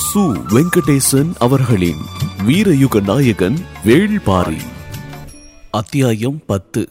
சு வெங்கடேசன் அவர்களின் வீரயுக நாயகன் வேள்பாரி அத்தியாயம் பத்து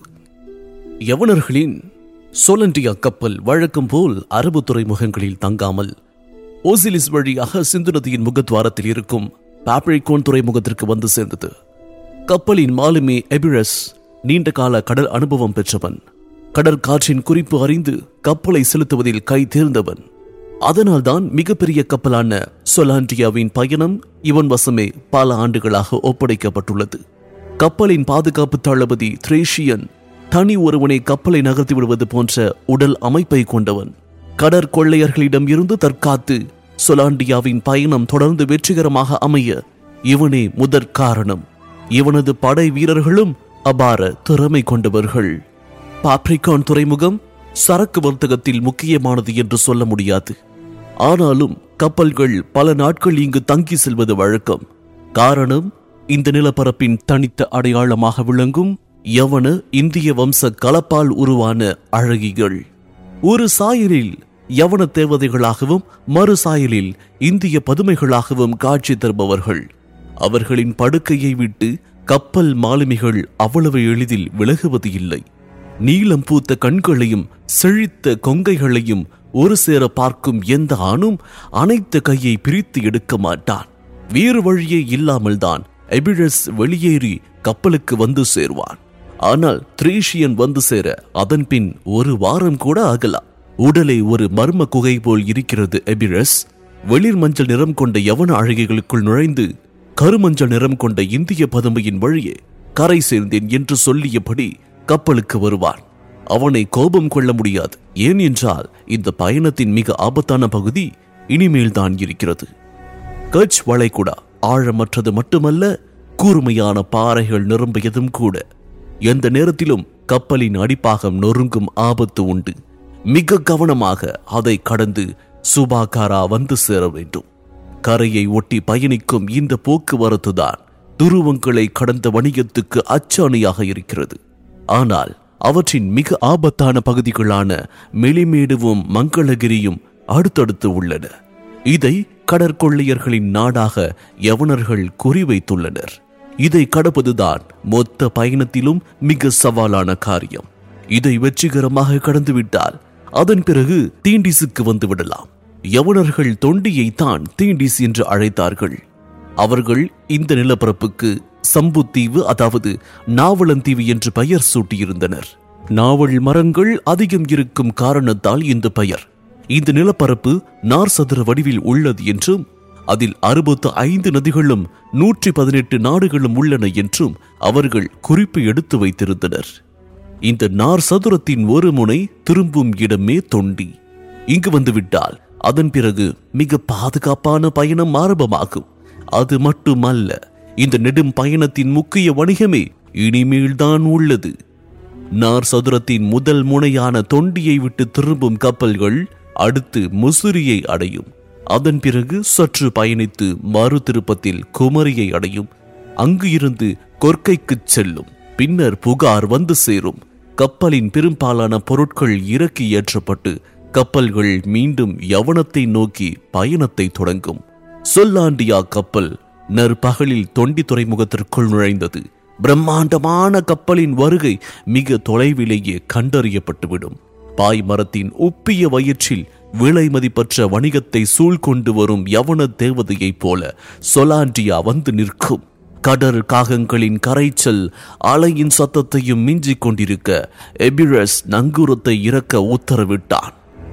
யவனர்களின் சோலண்டியா கப்பல் வழக்கம் போல் அரபு துறைமுகங்களில் தங்காமல் ஓசிலிஸ் வழியாக சிந்து நதியின் முகத்வாரத்தில் இருக்கும் பாப்ரிகோன் துறைமுகத்திற்கு வந்து சேர்ந்தது கப்பலின் மாலுமி எபிரஸ் நீண்ட கால கடல் அனுபவம் பெற்றவன் கடற்காற்றின் குறிப்பு அறிந்து கப்பலை செலுத்துவதில் கை தேர்ந்தவன் அதனால்தான் மிகப்பெரிய கப்பலான சொலாண்டியாவின் பயணம் இவன் வசமே பல ஆண்டுகளாக ஒப்படைக்கப்பட்டுள்ளது கப்பலின் பாதுகாப்பு தளபதி த்ரேஷியன் தனி ஒருவனை கப்பலை நகர்த்தி விடுவது போன்ற உடல் அமைப்பை கொண்டவன் கடற்கொள்ளையர்களிடம் இருந்து தற்காத்து சொலாண்டியாவின் பயணம் தொடர்ந்து வெற்றிகரமாக அமைய இவனே முதற் காரணம் இவனது படை வீரர்களும் அபார திறமை கொண்டவர்கள் பாப்ரிகான் துறைமுகம் சரக்கு வர்த்தகத்தில் முக்கியமானது என்று சொல்ல முடியாது ஆனாலும் கப்பல்கள் பல நாட்கள் இங்கு தங்கி செல்வது வழக்கம் காரணம் இந்த நிலப்பரப்பின் தனித்த அடையாளமாக விளங்கும் யவன இந்திய வம்ச கலப்பால் உருவான அழகிகள் ஒரு சாயலில் யவன தேவதைகளாகவும் மறு சாயலில் இந்திய பதுமைகளாகவும் காட்சி தருபவர்கள் அவர்களின் படுக்கையை விட்டு கப்பல் மாலுமிகள் அவ்வளவு எளிதில் விலகுவது இல்லை நீலம் பூத்த கண்களையும் செழித்த கொங்கைகளையும் ஒரு சேர பார்க்கும் எந்த ஆணும் அனைத்த கையை பிரித்து எடுக்க மாட்டான் வேறு வழியே இல்லாமல் தான் எபிரஸ் வெளியேறி கப்பலுக்கு வந்து சேர்வான் ஆனால் த்ரேஷியன் வந்து சேர அதன் பின் ஒரு வாரம் கூட ஆகலாம் உடலை ஒரு மர்ம குகை போல் இருக்கிறது எபிரஸ் வெளிர் மஞ்சள் நிறம் கொண்ட யவன அழகிகளுக்குள் நுழைந்து கருமஞ்சள் நிறம் கொண்ட இந்திய பதுமையின் வழியே கரை சேர்ந்தேன் என்று சொல்லியபடி கப்பலுக்கு வருவான் அவனை கோபம் கொள்ள முடியாது ஏன் என்றால் இந்த பயணத்தின் மிக ஆபத்தான பகுதி இனிமேல் தான் இருக்கிறது கட்ச் வளைகுடா ஆழமற்றது மட்டுமல்ல கூர்மையான பாறைகள் நிரம்பியதும் கூட எந்த நேரத்திலும் கப்பலின் அடிப்பாகம் நொறுங்கும் ஆபத்து உண்டு மிக கவனமாக அதை கடந்து சுபாகாரா வந்து சேர வேண்டும் கரையை ஒட்டி பயணிக்கும் இந்த போக்குவரத்து தான் துருவங்களை கடந்த வணிகத்துக்கு அச்சாணியாக இருக்கிறது ஆனால் அவற்றின் மிக ஆபத்தான பகுதிகளான மெலிமேடுவும் மங்களகிரியும் அடுத்தடுத்து உள்ளன இதை கடற்கொள்ளையர்களின் நாடாக யவனர்கள் குறிவைத்துள்ளனர் இதை கடப்பதுதான் மொத்த பயணத்திலும் மிக சவாலான காரியம் இதை வெற்றிகரமாக கடந்துவிட்டால் அதன் பிறகு தீண்டிஸுக்கு வந்து விடலாம் யவனர்கள் தொண்டியை தான் தீண்டிஸ் என்று அழைத்தார்கள் அவர்கள் இந்த நிலப்பரப்புக்கு சம்புத்தீவு அதாவது நாவலந்தீவு என்று பெயர் சூட்டியிருந்தனர் நாவல் மரங்கள் அதிகம் இருக்கும் காரணத்தால் இந்த பெயர் இந்த நிலப்பரப்பு நார் சதுர வடிவில் உள்ளது என்றும் அதில் அறுபத்து ஐந்து நதிகளும் நூற்றி பதினெட்டு நாடுகளும் உள்ளன என்றும் அவர்கள் குறிப்பு எடுத்து வைத்திருந்தனர் இந்த நார் சதுரத்தின் ஒரு முனை திரும்பும் இடமே தொண்டி இங்கு வந்துவிட்டால் அதன் பிறகு மிக பாதுகாப்பான பயணம் ஆரம்பமாகும் அது மட்டுமல்ல இந்த நெடும் பயணத்தின் முக்கிய வணிகமே இனிமேல்தான் உள்ளது நார் சதுரத்தின் முதல் முனையான தொண்டியை விட்டு திரும்பும் கப்பல்கள் அடுத்து முசிறியை அடையும் அதன் பிறகு சற்று பயணித்து மறு திருப்பத்தில் குமரியை அடையும் அங்கு இருந்து கொற்கைக்குச் செல்லும் பின்னர் புகார் வந்து சேரும் கப்பலின் பெரும்பாலான பொருட்கள் இறக்கி ஏற்றப்பட்டு கப்பல்கள் மீண்டும் யவனத்தை நோக்கி பயணத்தை தொடங்கும் சொல்லாண்டியா கப்பல் நற்பகலில் தொண்டி துறைமுகத்திற்குள் நுழைந்தது பிரம்மாண்டமான கப்பலின் வருகை மிக தொலைவிலேயே கண்டறியப்பட்டுவிடும் பாய் மரத்தின் உப்பிய வயிற்றில் விலை மதிப்பற்ற வணிகத்தை சூழ்கொண்டு வரும் யவன தேவதையைப் போல சொலாண்டியா வந்து நிற்கும் கடல் காகங்களின் கரைச்சல் அலையின் சத்தத்தையும் மிஞ்சிக் கொண்டிருக்க எபிரஸ் நங்கூரத்தை இறக்க உத்தரவிட்டான்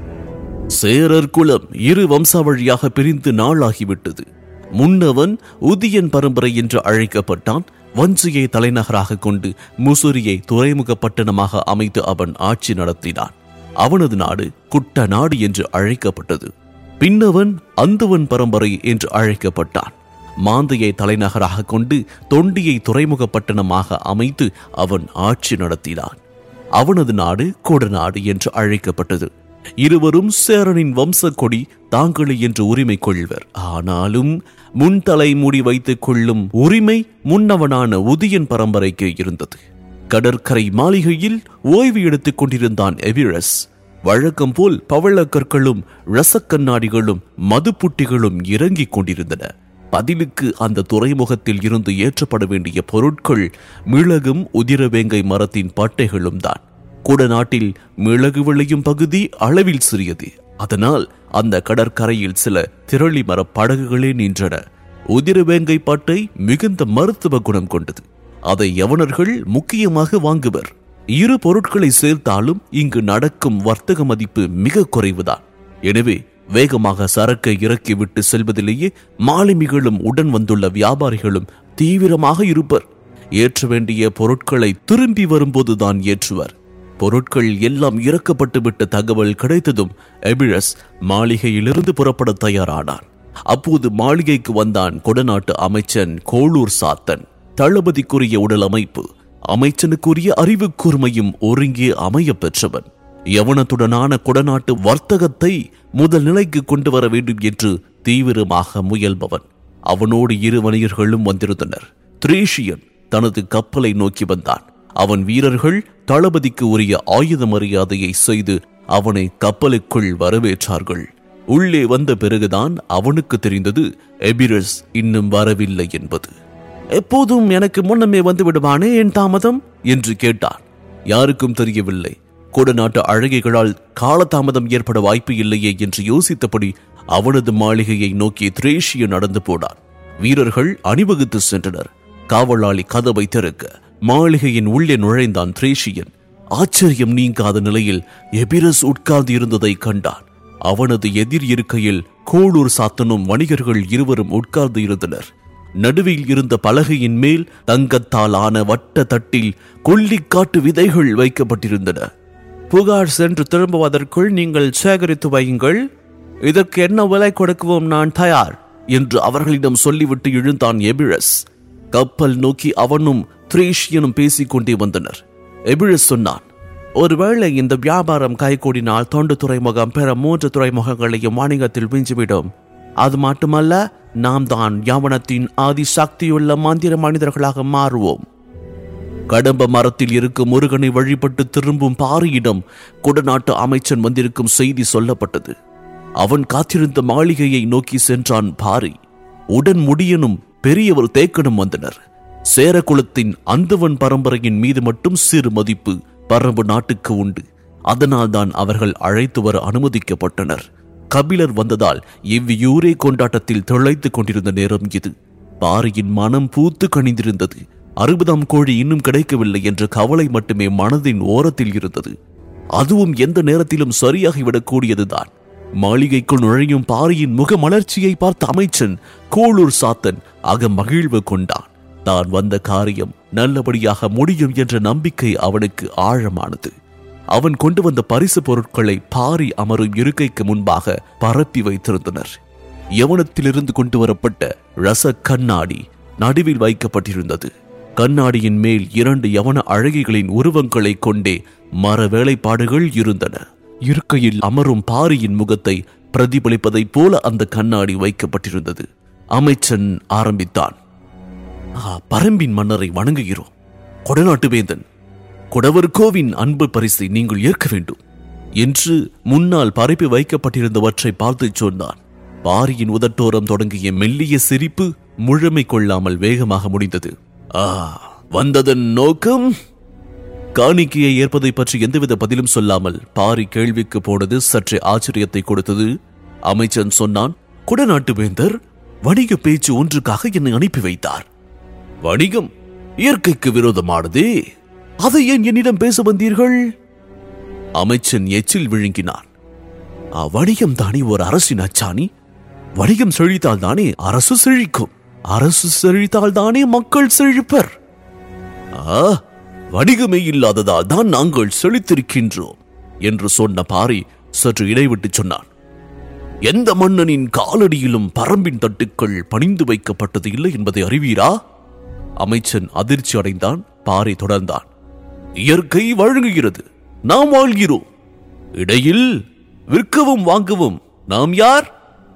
சேரர் குலம் இரு வம்சாவழியாக பிரிந்து நாளாகிவிட்டது முன்னவன் உதியன் பரம்பரை என்று அழைக்கப்பட்டான் வஞ்சியை தலைநகராக கொண்டு முசுரியை துறைமுக பட்டணமாக அமைத்து அவன் ஆட்சி நடத்தினான் அவனது நாடு குட்ட நாடு என்று அழைக்கப்பட்டது பின்னவன் அந்துவன் பரம்பரை என்று அழைக்கப்பட்டான் மாந்தையை தலைநகராக கொண்டு தொண்டியை துறைமுக பட்டணமாக அமைத்து அவன் ஆட்சி நடத்தினான் அவனது நாடு கொடநாடு என்று அழைக்கப்பட்டது இருவரும் சேரனின் வம்ச கொடி தாங்களே என்று உரிமை கொள்வர் ஆனாலும் முன்தலை மூடி வைத்துக் கொள்ளும் உரிமை முன்னவனான உதியன் பரம்பரைக்கு இருந்தது கடற்கரை மாளிகையில் ஓய்வு எடுத்துக் கொண்டிருந்தான் எவிரஸ் வழக்கம் போல் பவளக்கற்களும் ரசக்கண்ணாடிகளும் மதுப்புட்டிகளும் இறங்கிக் கொண்டிருந்தன பதிலுக்கு அந்த துறைமுகத்தில் இருந்து ஏற்றப்பட வேண்டிய பொருட்கள் மிளகும் உதிரவேங்கை மரத்தின் பட்டைகளும் தான் குடநாட்டில் மிளகு விளையும் பகுதி அளவில் சிறியது அதனால் அந்த கடற்கரையில் சில திரளி மரப் படகுகளே நின்றன உதிரவேங்கை பட்டை மிகுந்த மருத்துவ குணம் கொண்டது அதை யவனர்கள் முக்கியமாக வாங்குவர் இரு பொருட்களை சேர்த்தாலும் இங்கு நடக்கும் வர்த்தக மதிப்பு மிக குறைவுதான் எனவே வேகமாக சரக்கை இறக்கிவிட்டு செல்வதிலேயே மாலுமிகளும் உடன் வந்துள்ள வியாபாரிகளும் தீவிரமாக இருப்பர் ஏற்ற வேண்டிய பொருட்களை திரும்பி வரும்போதுதான் ஏற்றுவர் பொருட்கள் எல்லாம் இறக்கப்பட்டு விட்ட தகவல் கிடைத்ததும் எபிரஸ் மாளிகையிலிருந்து புறப்பட தயாரானான் அப்போது மாளிகைக்கு வந்தான் கொடநாட்டு அமைச்சன் கோளூர் சாத்தன் தளபதிக்குரிய உடல் அமைப்பு அமைச்சனுக்குரிய அறிவு கூர்மையும் ஒருங்கே அமையப் பெற்றவன் யவனத்துடனான கொடநாட்டு வர்த்தகத்தை முதல் நிலைக்கு கொண்டு வர வேண்டும் என்று தீவிரமாக முயல்பவன் அவனோடு இரு வணிகர்களும் வந்திருந்தனர் திரேஷியன் தனது கப்பலை நோக்கி வந்தான் அவன் வீரர்கள் தளபதிக்கு உரிய ஆயுத மரியாதையை செய்து அவனை கப்பலுக்குள் வரவேற்றார்கள் உள்ளே வந்த பிறகுதான் அவனுக்கு தெரிந்தது எபிரஸ் இன்னும் வரவில்லை என்பது எப்போதும் எனக்கு முன்னமே வந்து விடுவானே என் தாமதம் என்று கேட்டான் யாருக்கும் தெரியவில்லை கொடநாட்டு அழகைகளால் காலதாமதம் ஏற்பட வாய்ப்பு இல்லையே என்று யோசித்தபடி அவனது மாளிகையை நோக்கி திரேஷிய நடந்து போனான் வீரர்கள் அணிவகுத்து சென்றனர் காவலாளி கதவை திறக்க மாளிகையின் உள்ளே நுழைந்தான் திரேஷியன் ஆச்சரியம் நீங்காத நிலையில் எபிரஸ் உட்கார்ந்து இருந்ததை கண்டான் அவனது எதிர் இருக்கையில் கோளூர் சாத்தனும் வணிகர்கள் இருவரும் உட்கார்ந்து இருந்தனர் நடுவில் இருந்த பலகையின் மேல் தங்கத்தால் ஆன வட்ட தட்டில் கொல்லிக்காட்டு விதைகள் வைக்கப்பட்டிருந்தன புகார் சென்று திரும்புவதற்குள் நீங்கள் சேகரித்து வையுங்கள் இதற்கு என்ன விலை கொடுக்கவும் நான் தயார் என்று அவர்களிடம் சொல்லிவிட்டு எழுந்தான் எபிரஸ் கப்பல் நோக்கி அவனும் திரேஷியனும் பேசிக் கொண்டே வந்தனர் எபிரஸ் சொன்னான் ஒருவேளை இந்த வியாபாரம் கைகூடினால் தொண்டு துறைமுகம் பிற மூன்று துறைமுகங்களையும் வாணிகத்தில் விஞ்சிவிடும் அது மட்டுமல்ல நாம் தான் யவனத்தின் ஆதி சக்தியுள்ள மந்திர மனிதர்களாக மாறுவோம் கடம்ப மரத்தில் இருக்கும் முருகனை வழிபட்டு திரும்பும் பாரியிடம் குடநாட்டு அமைச்சன் வந்திருக்கும் செய்தி சொல்லப்பட்டது அவன் காத்திருந்த மாளிகையை நோக்கி சென்றான் பாரி உடன் முடியனும் பெரியவர் தேக்கனும் வந்தனர் சேரகுலத்தின் அந்தவன் பரம்பரையின் மீது மட்டும் சிறு மதிப்பு பரம்பு நாட்டுக்கு உண்டு அதனால்தான் அவர்கள் அழைத்து வர அனுமதிக்கப்பட்டனர் கபிலர் வந்ததால் இவ்வியூரே கொண்டாட்டத்தில் திளைத்துக் கொண்டிருந்த நேரம் இது பாரியின் மனம் பூத்து கணிந்திருந்தது அறுபதாம் கோழி இன்னும் கிடைக்கவில்லை என்ற கவலை மட்டுமே மனதின் ஓரத்தில் இருந்தது அதுவும் எந்த நேரத்திலும் சரியாகிவிடக்கூடியதுதான் மாளிகைக்குள் நுழையும் பாரியின் முக மலர்ச்சியை பார்த்த அமைச்சன் கோளூர் சாத்தன் அக மகிழ்வு கொண்டான் தான் வந்த காரியம் நல்லபடியாக முடியும் என்ற நம்பிக்கை அவனுக்கு ஆழமானது அவன் கொண்டு வந்த பரிசு பொருட்களை பாரி அமரும் இருக்கைக்கு முன்பாக பரப்பி வைத்திருந்தனர் யவனத்திலிருந்து கொண்டு வரப்பட்ட ரச கண்ணாடி நடுவில் வைக்கப்பட்டிருந்தது கண்ணாடியின் மேல் இரண்டு யவன அழகிகளின் உருவங்களை கொண்டே மர வேலைப்பாடுகள் இருந்தன இருக்கையில் அமரும் பாரியின் முகத்தை பிரதிபலிப்பதைப் போல அந்த கண்ணாடி வைக்கப்பட்டிருந்தது அமைச்சன் ஆரம்பித்தான் "ஆ, பரம்பின் மன்னரை வணங்குகிறோம் கொடநாட்டு வேந்தன் கொடவர்கோவின் அன்பு பரிசை நீங்கள் ஏற்க வேண்டும் என்று முன்னால் பரப்பி வைக்கப்பட்டிருந்தவற்றை பார்த்து சொன்னான் பாரியின் உதட்டோரம் தொடங்கிய மெல்லிய சிரிப்பு முழுமை கொள்ளாமல் வேகமாக முடிந்தது ஆ வந்ததன் நோக்கம் காணிக்கையை ஏற்பதை பற்றி எந்தவித பதிலும் சொல்லாமல் பாரி கேள்விக்கு போனது சற்றே ஆச்சரியத்தை கொடுத்தது அமைச்சன் சொன்னான் குடநாட்டு வேந்தர் வணிக பேச்சு ஒன்றுக்காக என்னை அனுப்பி வைத்தார் வணிகம் இயற்கைக்கு விரோதமானதே அதை ஏன் என்னிடம் பேச வந்தீர்கள் அமைச்சன் எச்சில் விழுங்கினான் "ஆ, வணிகம் தானே ஒரு அரசின் அச்சாணி வணிகம் செழித்தால் தானே அரசு செழிக்கும் அரசு செழித்தால் தானே மக்கள் செழிப்பர் ஆ வணிகமே இல்லாததால் தான் நாங்கள் செழித்திருக்கின்றோம் என்று சொன்ன பாரி சற்று இடைவிட்டு சொன்னான் எந்த மன்னனின் காலடியிலும் பரம்பின் தட்டுக்கள் பணிந்து வைக்கப்பட்டது இல்லை என்பதை அறிவீரா அமைச்சன் அதிர்ச்சி அடைந்தான் பாரி தொடர்ந்தான் இயற்கை வழங்குகிறது நாம் வாழ்கிறோம் இடையில் விற்கவும் வாங்கவும் நாம் யார்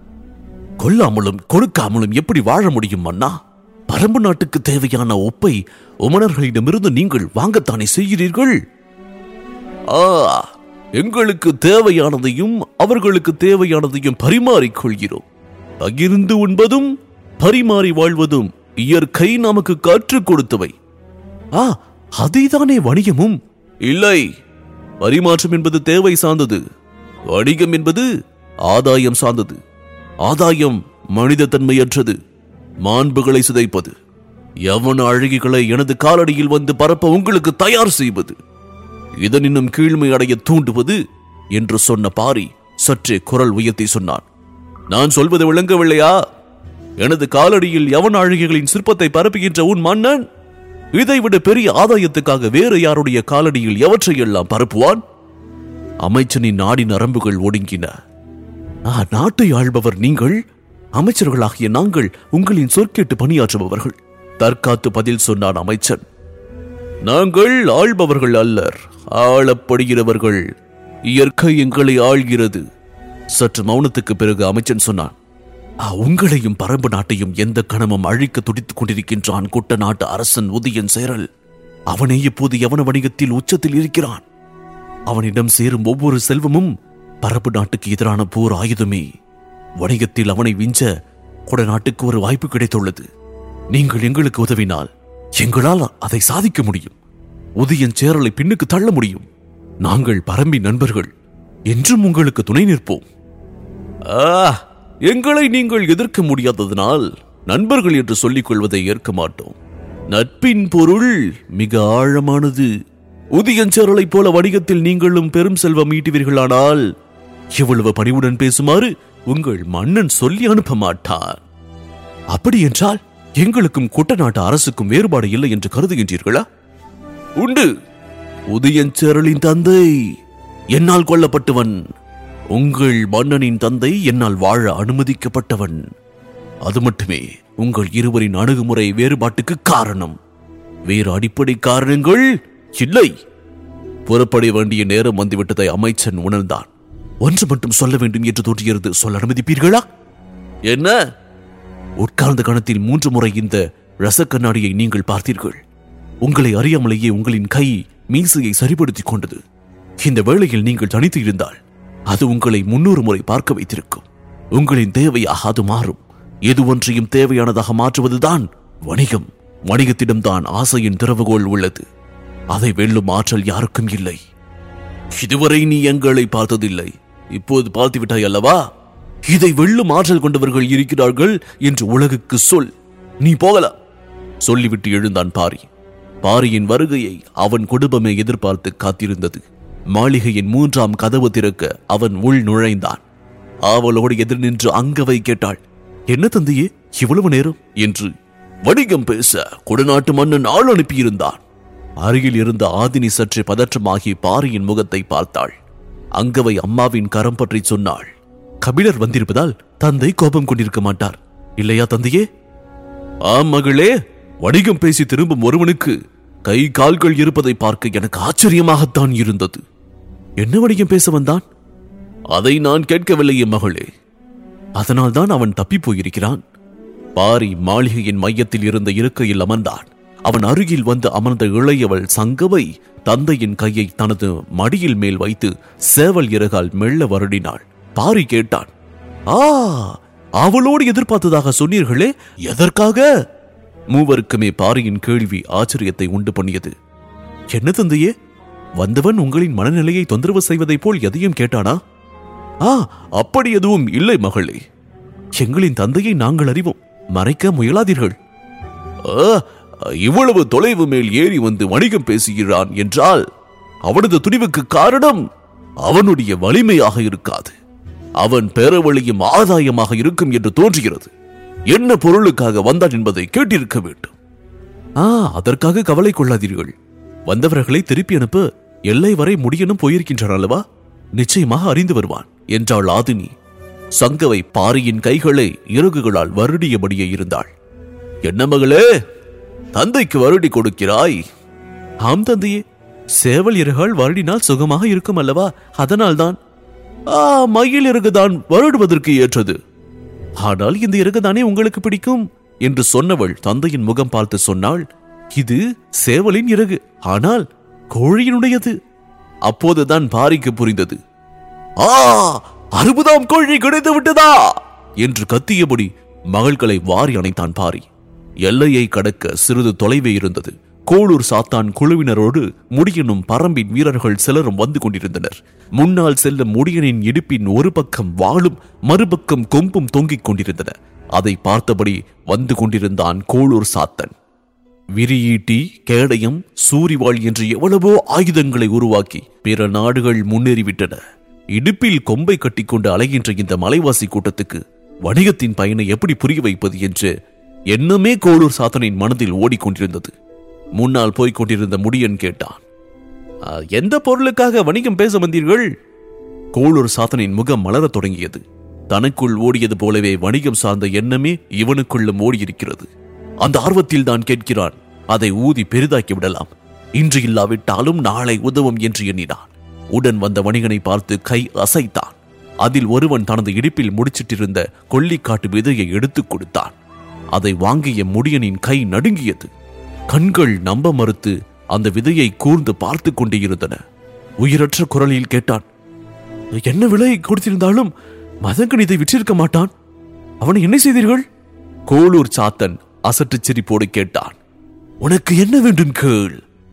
கொல்லாமலும் கொடுக்காமலும் எப்படி வாழ முடியும் மன்னா பரம்பு நாட்டுக்கு தேவையான ஒப்பை உமனர்களிடமிருந்து நீங்கள் வாங்கத்தானே செய்கிறீர்கள் ஆ எங்களுக்கு தேவையானதையும் அவர்களுக்கு தேவையானதையும் பரிமாறிக் கொள்கிறோம் பகிர்ந்து உண்பதும் பரிமாறி வாழ்வதும் இயற்கை நமக்கு கற்றுக் கொடுத்தவை ஆ அதேதானே வணிகமும் இல்லை பரிமாற்றம் என்பது தேவை சார்ந்தது வணிகம் என்பது ஆதாயம் சார்ந்தது ஆதாயம் மனித தன்மையற்றது மாண்புகளை சிதைப்பது எவன அழகிகளை எனது காலடியில் வந்து பரப்ப உங்களுக்கு தயார் செய்வது இதனினும் கீழ்மை அடைய தூண்டுவது என்று சொன்ன பாரி சற்றே குரல் உயர்த்தி சொன்னான் நான் சொல்வது விளங்கவில்லையா எனது காலடியில் யவன அழகிகளின் சிற்பத்தை பரப்புகின்ற உன் மன்னன் இதைவிட பெரிய ஆதாயத்துக்காக வேறு யாருடைய காலடியில் எவற்றையெல்லாம் பரப்புவான் அமைச்சனின் நாடி நரம்புகள் ஒடுங்கின ஆ, நாட்டை ஆள்பவர் நீங்கள் அமைச்சர்களாகிய நாங்கள் உங்களின் சொற்கேட்டு பணியாற்றுபவர்கள் தற்காத்து பதில் சொன்னான் அமைச்சன் நாங்கள் ஆள்பவர்கள் அல்லர் ஆளப்படுகிறவர்கள் இயற்கை எங்களை ஆள்கிறது சற்று மௌனத்துக்கு பிறகு அமைச்சன் சொன்னான் "ஆ, உங்களையும் பரம்பு நாட்டையும் எந்த கணமும் அழிக்க துடித்துக் கொண்டிருக்கின்றான் குட்ட நாட்டு அரசன் உதயன் சேரல் அவனே இப்போது யவன வணிகத்தில் உச்சத்தில் இருக்கிறான் அவனிடம் சேரும் ஒவ்வொரு செல்வமும் பரப்பு நாட்டுக்கு எதிரான போர் ஆயுதமே வணிகத்தில் அவனை விஞ்ச கொட நாட்டுக்கு ஒரு வாய்ப்பு கிடைத்துள்ளது நீங்கள் எங்களுக்கு உதவினால் எங்களால் அதை சாதிக்க முடியும் உதயன் சேரலை பின்னுக்கு தள்ள முடியும் நாங்கள் பரம்பி நண்பர்கள் என்றும் உங்களுக்கு துணை நிற்போம் ஆ, எங்களை நீங்கள் எதிர்க்க முடியாததனால் நண்பர்கள் என்று சொல்லிக் கொள்வதை ஏற்க மாட்டோம் நட்பின் பொருள் மிக ஆழமானது உதியஞ்சேரலைப் போல வணிகத்தில் நீங்களும் பெரும் செல்வம் ஈட்டுவீர்களானால் இவ்வளவு பணிவுடன் பேசுமாறு உங்கள் மன்னன் சொல்லி அனுப்ப மாட்டார் அப்படி என்றால் எங்களுக்கும் குட்டநாட்டு அரசுக்கும் வேறுபாடு இல்லை என்று கருதுகின்றீர்களா உண்டு உதயஞ்சேரலின் தந்தை என்னால் கொல்லப்பட்டவன் உங்கள் மன்னனின் தந்தை என்னால் வாழ அனுமதிக்கப்பட்டவன் அது மட்டுமே உங்கள் இருவரின் அணுகுமுறை வேறுபாட்டுக்கு காரணம் வேறு அடிப்படை காரணங்கள் இல்லை புறப்பட வேண்டிய நேரம் வந்துவிட்டதை அமைச்சன் உணர்ந்தான் ஒன்று மட்டும் சொல்ல வேண்டும் என்று தோன்றியது சொல்ல அனுமதிப்பீர்களா என்ன உட்கார்ந்த கணத்தில் மூன்று முறை இந்த ரசக்கண்ணாடியை நீங்கள் பார்த்தீர்கள் உங்களை அறியாமலேயே உங்களின் கை மீசையை சரிப்படுத்திக் கொண்டது இந்த வேளையில் நீங்கள் தனித்து இருந்தால் அது உங்களை முன்னூறு முறை பார்க்க வைத்திருக்கும் உங்களின் தேவையாக அது மாறும் எது ஒன்றையும் தேவையானதாக மாற்றுவதுதான் வணிகம் வணிகத்திடம்தான் ஆசையின் திறவுகோல் உள்ளது அதை வெல்லும் ஆற்றல் யாருக்கும் இல்லை இதுவரை நீ எங்களை பார்த்ததில்லை இப்போது பார்த்து விட்டாய் அல்லவா இதை வெல்லும் ஆற்றல் கொண்டவர்கள் இருக்கிறார்கள் என்று உலகுக்கு சொல் நீ போகலாம் சொல்லிவிட்டு எழுந்தான் பாரி பாரியின் வருகையை அவன் குடும்பமே எதிர்பார்த்து காத்திருந்தது மாளிகையின் மூன்றாம் கதவு திறக்க அவன் உள் நுழைந்தான் ஆவலோடு எதிர் நின்று அங்கவை கேட்டாள் என்ன தந்தையே இவ்வளவு நேரம் என்று வணிகம் பேச கொடுநாட்டு மன்னன் ஆள் அனுப்பியிருந்தான் அருகில் இருந்த ஆதினி சற்று பதற்றமாகி பாரியின் முகத்தை பார்த்தாள் அங்கவை அம்மாவின் கரம் பற்றி சொன்னாள் கபிலர் வந்திருப்பதால் தந்தை கோபம் கொண்டிருக்க மாட்டார் இல்லையா தந்தையே ஆம் மகளே வணிகம் பேசி திரும்பும் ஒருவனுக்கு கை கால்கள் இருப்பதை பார்க்க எனக்கு ஆச்சரியமாகத்தான் இருந்தது என்ன வணிகம் பேச வந்தான் அதை நான் கேட்கவில்லையே மகளே அதனால்தான் அவன் தப்பிப் போயிருக்கிறான் பாரி மாளிகையின் மையத்தில் இருந்த இருக்கையில் அமர்ந்தான் அவன் அருகில் வந்து அமர்ந்த இளையவள் சங்கவை தந்தையின் கையை தனது மடியில் மேல் வைத்து சேவல் இறகால் மெல்ல வருடினாள் பாரி கேட்டான் ஆ அவளோடு எதிர்பார்த்ததாக சொன்னீர்களே எதற்காக மூவருக்குமே பாரியின் கேள்வி ஆச்சரியத்தை உண்டு பண்ணியது என்ன தந்தையே வந்தவன் உங்களின் மனநிலையை தொந்தரவு செய்வதைப் போல் எதையும் கேட்டானா ஆ அப்படி எதுவும் இல்லை மகளே எங்களின் தந்தையை நாங்கள் அறிவோம் மறைக்க முயலாதீர்கள் ஆ, இவ்வளவு தொலைவு மேல் ஏறி வந்து வணிகம் பேசுகிறான் என்றால் அவனது துணிவுக்கு காரணம் அவனுடைய வலிமையாக இருக்காது அவன் பெறவழியும் ஆதாயமாக இருக்கும் என்று தோன்றுகிறது என்ன பொருளுக்காக வந்தான் என்பதை கேட்டிருக்க வேண்டும் ஆ அதற்காக கவலை கொள்ளாதீர்கள் வந்தவர்களை திருப்பி அனுப்ப எல்லை வரை முடியனும் போயிருக்கின்றான் அல்லவா நிச்சயமாக அறிந்து வருவான் என்றாள் ஆதினி சங்கவை பாரியின் கைகளை இறகுகளால் வருடியபடியே இருந்தாள் என்ன மகளே தந்தைக்கு வருடி கொடுக்கிறாய் ஆம் தந்தையே சேவல் இறகால் வருடினால் சுகமாக இருக்கும் அல்லவா அதனால்தான் ஆ மயில் இறகுதான் வருடுவதற்கு ஏற்றது ஆனால் இந்த இறகுதானே உங்களுக்கு பிடிக்கும் என்று சொன்னவள் தந்தையின் முகம் பார்த்து சொன்னாள் இது சேவலின் இறகு ஆனால் கோழியினுடையது அப்போதுதான் பாரிக்கு புரிந்தது ஆ அறுபதாம் கோழி கிடைத்து விட்டதா என்று கத்தியபடி மகள்களை வாரி அணைத்தான் பாரி எல்லையை கடக்க சிறிது தொலைவே இருந்தது கோளூர் சாத்தான் குழுவினரோடு முடியனும் பரம்பின் வீரர்கள் சிலரும் வந்து கொண்டிருந்தனர் முன்னால் செல்லும் முடியனின் இடுப்பின் ஒரு பக்கம் வாளும் மறுபக்கம் கொம்பும் தொங்கிக் கொண்டிருந்தன அதை பார்த்தபடி வந்து கொண்டிருந்தான் கோளூர் சாத்தன் விரியீட்டி கேடயம் சூரிவாள் என்று எவ்வளவோ ஆயுதங்களை உருவாக்கி பிற நாடுகள் முன்னேறிவிட்டன இடுப்பில் கொம்பை கட்டிக்கொண்டு அலைகின்ற இந்த மலைவாசி கூட்டத்துக்கு வணிகத்தின் பயனை எப்படி புரிய வைப்பது என்று எண்ணமே கோளூர் சாத்தனின் மனதில் ஓடிக்கொண்டிருந்தது முன்னால் போய்க் கொண்டிருந்த முடியன் கேட்டான் "ஆ, எந்த பொருளுக்காக வணிகம் பேச வந்தீர்கள் கோளூர் சாத்தனின் முகம் மலரத் தொடங்கியது தனக்குள் ஓடியது போலவே வணிகம் சார்ந்த எண்ணமே இவனுக்குள்ளும் ஓடியிருக்கிறது அந்த ஆர்வத்தில் தான் கேட்கிறான் அதை ஊதி பெரிதாக்கி விடலாம் இன்று இல்லாவிட்டாலும் நாளை உதவும் என்று எண்ணினான் உடன் வந்த வணிகனை பார்த்து கை அசைத்தான் அதில் ஒருவன் தனது இடுப்பில் முடிச்சிட்டிருந்த கொல்லிக்காட்டு விதையை எடுத்துக் கொடுத்தான் அதை வாங்கிய முடியனின் கை நடுங்கியது கண்கள் நம்ப மறுத்து அந்த விதையை கூர்ந்து பார்த்து கொண்டே இருந்தன உயிரற்ற குரலில் கேட்டான் என்ன விலை கொடுத்திருந்தாலும் மதங்கன் இதை விற்றிருக்க மாட்டான் அவனை என்ன செய்தீர்கள் கோளூர் சாத்தன் அசட்டுச் சிரிப்போடு கேட்டான் உனக்கு என்ன வேண்டும் கேள்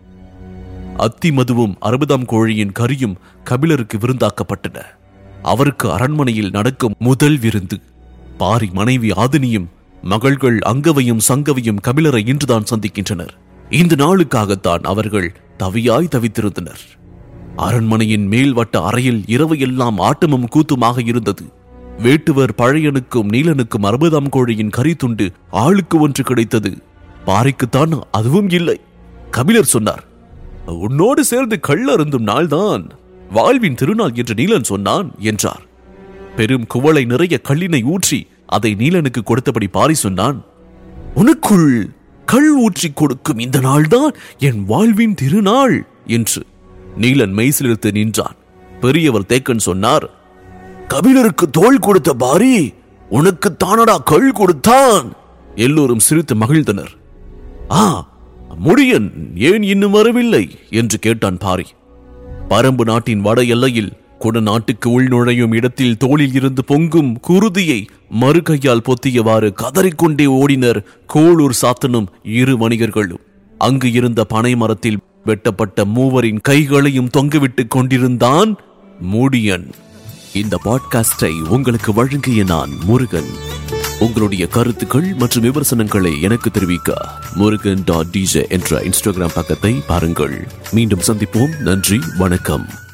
அத்தி மதுவும் அறுபதாம் கோழியின் கரியும் கபிலருக்கு விருந்தாக்கப்பட்டன அவருக்கு அரண்மனையில் நடக்கும் முதல் விருந்து பாரி மனைவி ஆதினியும் மகள்கள் அங்கவையும் சங்கவையும் கபிலரை இன்றுதான் சந்திக்கின்றனர் இந்த நாளுக்காகத்தான் அவர்கள் தவியாய் தவித்திருந்தனர் அரண்மனையின் மேல்வட்ட அறையில் இரவையெல்லாம் ஆட்டமும் கூத்துமாக இருந்தது வேட்டுவர் பழையனுக்கும் நீலனுக்கும் அறுபதாம் கோழியின் கறி துண்டு ஆளுக்கு ஒன்று கிடைத்தது பாரிக்குத்தான் அதுவும் இல்லை கபிலர் சொன்னார் உன்னோடு சேர்ந்து கள்ள அருந்தும் நாள்தான் வாழ்வின் திருநாள் என்று நீலன் சொன்னான் என்றார் பெரும் குவளை நிறைய கல்லினை ஊற்றி அதை நீலனுக்கு கொடுத்தபடி பாரி சொன்னான் உனக்குள் கள் ஊற்றி கொடுக்கும் இந்த நாள்தான் என் வாழ்வின் திருநாள் என்று நீலன் மெய்சிலிருத்து நின்றான் பெரியவர் தேக்கன் சொன்னார் கபிலருக்கு தோள் கொடுத்த பாரி உனக்கு தானடா கள் கொடுத்தான் எல்லோரும் சிரித்து மகிழ்ந்தனர் ஆ முடியன் ஏன் இன்னும் வரவில்லை என்று கேட்டான் பாரி பரம்பு நாட்டின் வட எல்லையில் குட நாட்டுக்கு உள் நுழையும் இடத்தில் தோளில் இருந்து பொங்கும் குருதியை மறுகையால் பொத்தியவாறு கதறிக்கொண்டே ஓடினர் கோளூர் சாத்தனும் இரு வணிகர்களும் அங்கு இருந்த பனை மரத்தில் வெட்டப்பட்ட மூவரின் கைகளையும் தொங்கவிட்டுக் கொண்டிருந்தான் முடியன் இந்த பாட்காஸ்டை உங்களுக்கு வழங்கிய நான் முருகன் உங்களுடைய கருத்துக்கள் மற்றும் விமர்சனங்களை எனக்கு தெரிவிக்க முருகன் டாட் டிஜே என்ற இன்ஸ்டாகிராம் பக்கத்தை பாருங்கள் மீண்டும் சந்திப்போம் நன்றி வணக்கம்